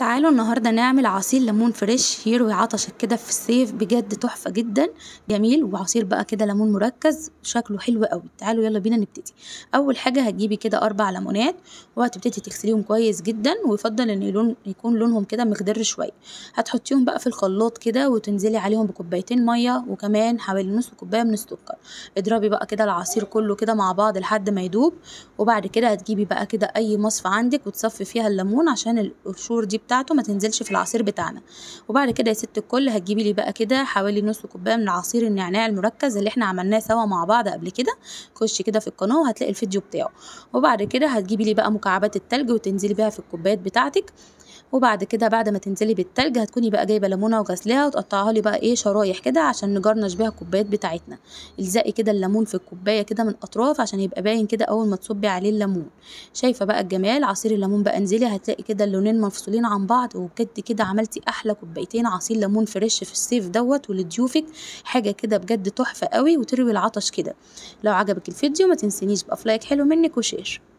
تعالوا النهاردة نعمل عصير ليمون فريش يروي عطشك كده في الصيف بجد تحفة جدا جميل وعصير بقى كده ليمون مركز شكله حلو قوي تعالوا يلا بينا نبتدي أول حاجة هتجيبي كده أربع ليمونات وهتبتدي تغسليهم كويس جدا ويفضل إن لون يكون لونهم كده مخضر شوية هتحطيهم بقى في الخلاط كده وتنزلي عليهم بكوبايتين مية وكمان حوالي نص كوباية من السكر اضربي بقى كده العصير كله كده مع بعض لحد ما يدوب وبعد كده هتجيبي بقى كده أي مصفى عندك وتصفي فيها الليمون عشان القشور دي بتاعته ما تنزلش في العصير بتاعنا وبعد كده يا ست الكل هتجيبي لي بقى كده حوالي نص كوبايه من عصير النعناع المركز اللي احنا عملناه سوا مع بعض قبل كده خشي كده في القناه وهتلاقي الفيديو بتاعه وبعد كده هتجيبي لي بقى مكعبات التلج وتنزلي بيها في الكوبايات بتاعتك وبعد كده بعد ما تنزلي بالتلج هتكوني بقى جايبه ليمونه وغسلاها وتقطعها لي بقى ايه شرايح كده عشان نجرنش بيها الكوبايات بتاعتنا الزقي كده الليمون في الكوبايه كده من اطراف عشان يبقى باين كده اول ما تصبي عليه الليمون شايفه بقى الجمال عصير الليمون بقى انزلي هتلاقي كده اللونين مفصولين عن بعض وبجد كده عملتي احلى كوبايتين عصير ليمون فريش في الصيف دوت ولضيوفك حاجه كده بجد تحفه قوي وتروي العطش كده لو عجبك الفيديو ما تنسينيش بقى لايك حلو منك وشير